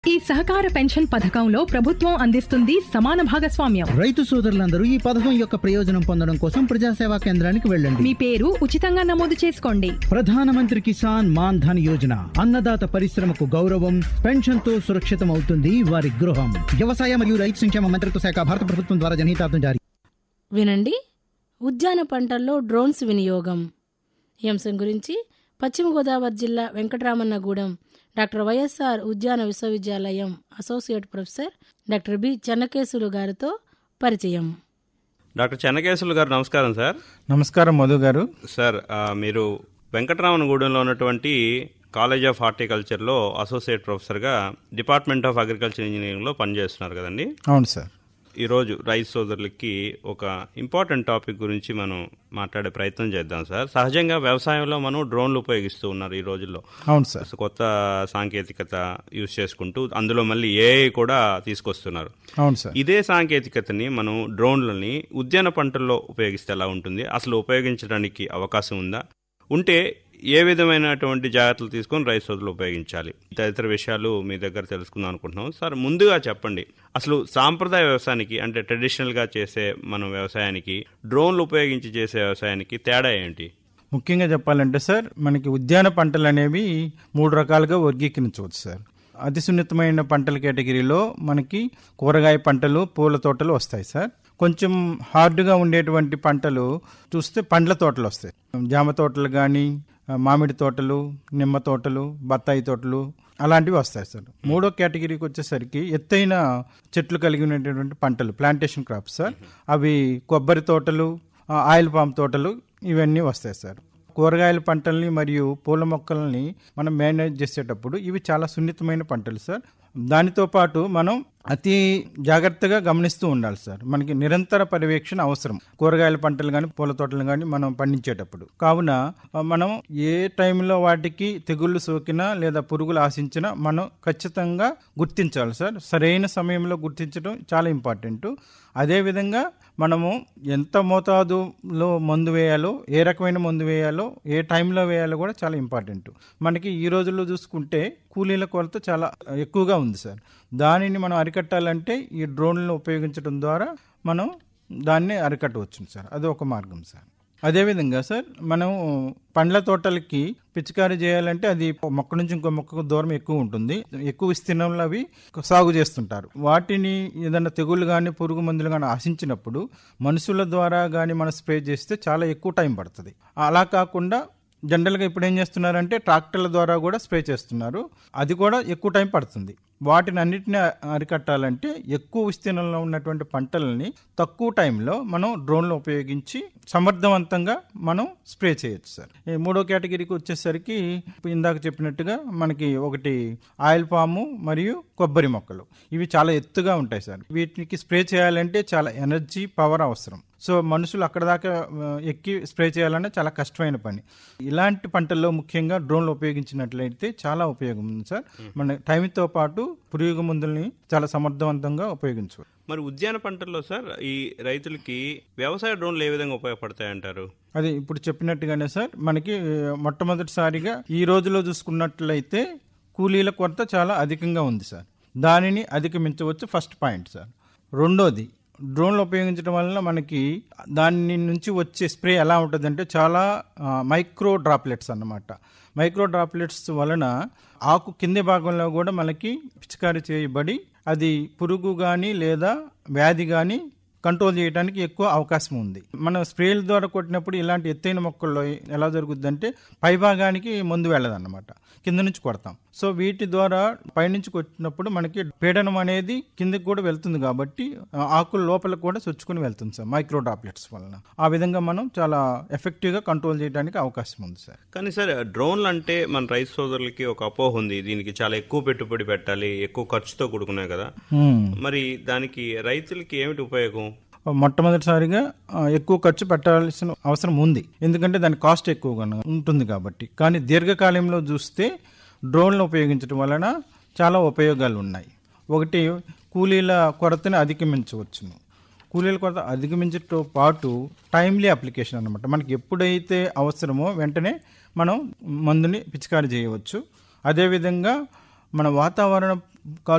ఈ సహకార పెన్షన్ పథకంలో ప్రభుత్వం అందిస్తుంది సమాన భాగస్వామ్యం రైతు సోదరులందరూ ఈ పథకం యొక్క ప్రయోజనం పొందడం కోసం ప్రజాసేవా కేంద్రానికి వెళ్ళండి మీ పేరు ఉచితంగా నమోదు చేసుకోండి ప్రధానమంత్రి కిసాన్ మాన్ ధన్ యోజన అన్నదాత పరిశ్రమకు గౌరవం పెన్షన్ తో సురక్షితం అవుతుంది వారి గృహం వ్యవసాయ మరియు రైతు సంక్షేమ మంత్రిత్వ శాఖ భారత ప్రభుత్వం ద్వారా జనహితార్థం జారీ వినండి ఉద్యాన పంటల్లో డ్రోన్స్ వినియోగం ఈ అంశం గురించి పశ్చిమ గోదావరి జిల్లా వెంకటరామన్నగూడెం డాక్టర్ వైఎస్ఆర్ ఉద్యాన విశ్వవిద్యాలయం associate professor doctor B Chennakesulu గారితో పరిచయం డాక్టర్ చెన్నకేశవులు గారు నమస్కారం సార్ నమస్కారం మధు గారు సార్ ఆ, మీరు వెంకటరామనగూడెంలో ఉన్నటువంటి కాలేజ్ ఆఫ్ హార్టికల్చర్లో అసోసియేట్ ప్రొఫెసర్గా డిపార్ట్మెంట్ ఆఫ్ అగ్రికల్చర్ ఇంజనీరింగ్లో పనిచేస్తున్నారు కదండి అవును సార్ ఈరోజు రైతు సోదరులకి ఒక ఇంపార్టెంట్ టాపిక్ గురించి మనం మాట్లాడే ప్రయత్నం చేద్దాం సార్ సహజంగా వ్యవసాయంలో మనం డ్రోన్లు ఉపయోగిస్తూ ఉన్నారు ఈ రోజుల్లో అవును సార్ కొత్త సాంకేతికత యూజ్ చేసుకుంటూ అందులో మళ్ళీ ఏఐ కూడా తీసుకొస్తున్నారు అవును సార్ ఇదే సాంకేతికతని మనం డ్రోన్లని ఉద్యాన పంటల్లో ఉపయోగిస్తే ఎలా ఉంటుంది అసలు ఉపయోగించడానికి అవకాశం ఉందా ఉంటే ఏ విధమైనటువంటి జాగ్రత్తలు తీసుకొని రైతు సోదరులు ఉపయోగించాలి తదితర విషయాలు మీ దగ్గర తెలుసుకుందాం అనుకుంటున్నాం సార్ ముందుగా చెప్పండి అసలు సాంప్రదాయ వ్యవసాయానికి అంటే ట్రెడిషనల్గా చేసే మనం వ్యవసాయానికి డ్రోన్లు ఉపయోగించి చేసే వ్యవసాయానికి తేడా ఏంటి ముఖ్యంగా చెప్పాలంటే సార్ మనకి ఉద్యాన పంటలు అనేవి మూడు రకాలుగా వర్గీకరించవచ్చు సార్ అతి సున్నితమైన పంటల కేటగిరీలో మనకి కూరగాయ పంటలు పూల తోటలు వస్తాయి సార్ కొంచెం హార్డ్గా ఉండేటువంటి పంటలు చూస్తే పండ్ల తోటలు వస్తాయి జామ తోటలు కానీ మామిడి తోటలు నిమ్మ తోటలు బత్తాయి తోటలు అలాంటివి వస్తాయి సార్ మూడో కేటగిరీకి వచ్చేసరికి ఎత్తైన చెట్లు కలిగి ఉన్నటువంటి పంటలు ప్లాంటేషన్ క్రాప్స్ సార్ అవి కొబ్బరి తోటలు ఆ, ఆయిల్ పామ్ తోటలు ఇవన్నీ వస్తాయి సార్ కూరగాయల పంటల్ని మరియు పూల మొక్కల్ని మనం మేనేజ్ చేసేటప్పుడు ఇవి చాలా సున్నితమైన పంటలు సార్ దానితో పాటు మనం అతి జాగ్రత్తగా గమనిస్తూ ఉండాలి సార్ మనకి నిరంతర పర్యవేక్షణ అవసరం కూరగాయల పంటలు కానీ పూల తోటలు కానీ మనం పండించేటప్పుడు కావున ఆ, మనం ఏ టైంలో వాటికి తెగుళ్ళు సోకినా లేదా పురుగులు ఆశించినా మనం ఖచ్చితంగా గుర్తించాలి సార్ సరైన సమయంలో గుర్తించడం చాలా ఇంపార్టెంట్ అదేవిధంగా మనము ఎంత మోతాదులో మందు వేయాలో ఏ రకమైన మందు వేయాలో ఏ టైంలో వేయాలో కూడా చాలా ఇంపార్టెంట్ మనకి ఈ రోజుల్లో చూసుకుంటే కూలీల కొరత చాలా ఎక్కువగా ఉంది సార్ దానిని మనం అరికట్టాలంటే ఈ డ్రోన్లను ఉపయోగించడం ద్వారా మనం దాన్ని అరికట్టవచ్చు సార్ అది ఒక మార్గం సార్ అదేవిధంగా సార్ మనం పండ్ల తోటలకి పిచికారీ చేయాలంటే అది ఒక మొక్క నుంచి ఇంకో మొక్కకు దూరం ఎక్కువ ఉంటుంది ఎక్కువ విస్తీర్ణంలో అవి సాగు చేస్తుంటారు వాటిని ఏదైనా తెగుళ్ళు కానీ పురుగు మందులు కానీ ఆశించినప్పుడు మనుషుల ద్వారా కానీ మనం స్ప్రే చేస్తే చాలా ఎక్కువ టైం పడుతుంది అలా కాకుండా జనరల్గా ఇప్పుడు ఏం చేస్తున్నారంటే ట్రాక్టర్ల ద్వారా కూడా స్ప్రే చేస్తున్నారు అది కూడా ఎక్కువ టైం పడుతుంది వాటిని అన్నిటిని అరికట్టాలంటే ఎక్కువ విస్తీర్ణంలో ఉన్నటువంటి పంటలని తక్కువ టైంలో మనం డ్రోన్లు ఉపయోగించి సమర్థవంతంగా మనం స్ప్రే చేయొచ్చు సార్ ఈ మూడో కేటగిరీకి వచ్చేసరికి ఇప్పుడు ఇందాక చెప్పినట్టుగా మనకి ఒకటి ఆయిల్ పాము మరియు కొబ్బరి మొక్కలు ఇవి చాలా ఎత్తుగా ఉంటాయి సార్ వీటికి స్ప్రే చేయాలంటే చాలా ఎనర్జీ పవర్ అవసరం సో మనుషులు అక్కడ దాకా ఆ, ఎక్కి స్ప్రే చేయాలంటే చాలా కష్టమైన పని ఇలాంటి పంటల్లో ముఖ్యంగా డ్రోన్లు ఉపయోగించినట్లయితే చాలా ఉపయోగం ఉంది సార్ మన టైంతో పాటు పురుగు మందుల్ని చాలా సమర్థవంతంగా ఉపయోగించవచ్చు మరి ఉద్యాన పంటల్లో సార్ ఈ రైతులకి వ్యవసాయ డ్రోన్లు ఏ విధంగా ఉపయోగపడతాయంటారు అది ఇప్పుడు చెప్పినట్టుగానే సార్ మనకి ఆ, మొట్టమొదటిసారిగా ఈ రోజులో చూసుకున్నట్లయితే కూలీల కొరత చాలా అధికంగా ఉంది సార్ దానిని అధిగమించవచ్చు ఫస్ట్ పాయింట్ సార్ రెండోది డ్రోన్లు ఉపయోగించడం వలన మనకి దాని నుంచి వచ్చే స్ప్రే ఎలా ఉంటుందంటే చాలా ఆ, మైక్రో డ్రాప్లెట్స్ అన్నమాట మైక్రో డ్రాప్లెట్స్ వలన ఆకు కింది భాగంలో కూడా మనకి పిచికారీ చేయబడి అది పురుగు కానీ లేదా వ్యాధి కానీ కంట్రోల్ చేయడానికి ఎక్కువ అవకాశం ఉంది మనం స్ప్రేల ద్వారా కొట్టినప్పుడు ఇలాంటి ఎత్తైన మొక్కల్లో ఎలా జరుగుద్దంటే పై భాగానికి ముందు వెళ్ళదన్నమాట కింద నుంచి కొడతాం సో వీటి ద్వారా పైనుంచి కొట్టినప్పుడు మనకి పీడనం అనేది కిందకి కూడా వెళ్తుంది కాబట్టి ఆ, ఆకుల లోపలికి కూడా చొచ్చుకుని వెళ్తుంది సార్ మైక్రో డ్రాప్లెట్స్ వలన ఆ విధంగా మనం చాలా ఎఫెక్టివ్ గా కంట్రోల్ చేయడానికి అవకాశం ఉంది సార్ కానీ సార్ డ్రోన్లు అంటే మన రైతు సోదరులకి ఒక అపోహ ఉంది దీనికి చాలా ఎక్కువ పెట్టుబడి పెట్టాలి ఎక్కువ ఖర్చుతో కూడుకున్నాయి కదా మరి దానికి రైతులకి ఏమిటి ఉపయోగం మొట్టమొదటిసారిగా ఆ, ఎక్కువ ఖర్చు పెట్టాల్సిన అవసరం ఉంది ఎందుకంటే దాని కాస్ట్ ఎక్కువగా ఉంటుంది కాబట్టి కానీ దీర్ఘకాలంలో చూస్తే డ్రోన్లు ఉపయోగించడం వలన చాలా ఉపయోగాలు ఉన్నాయి ఒకటి కూలీల కొరతని అధిగమించవచ్చును కూలీల కొరత అధిగమించడంతో పాటు టైమ్లీ అప్లికేషన్ అనమాట మనకి ఎప్పుడైతే అవసరమో వెంటనే మనం మందుని పిచికారీ చేయవచ్చు అదేవిధంగా మన వాతావరణ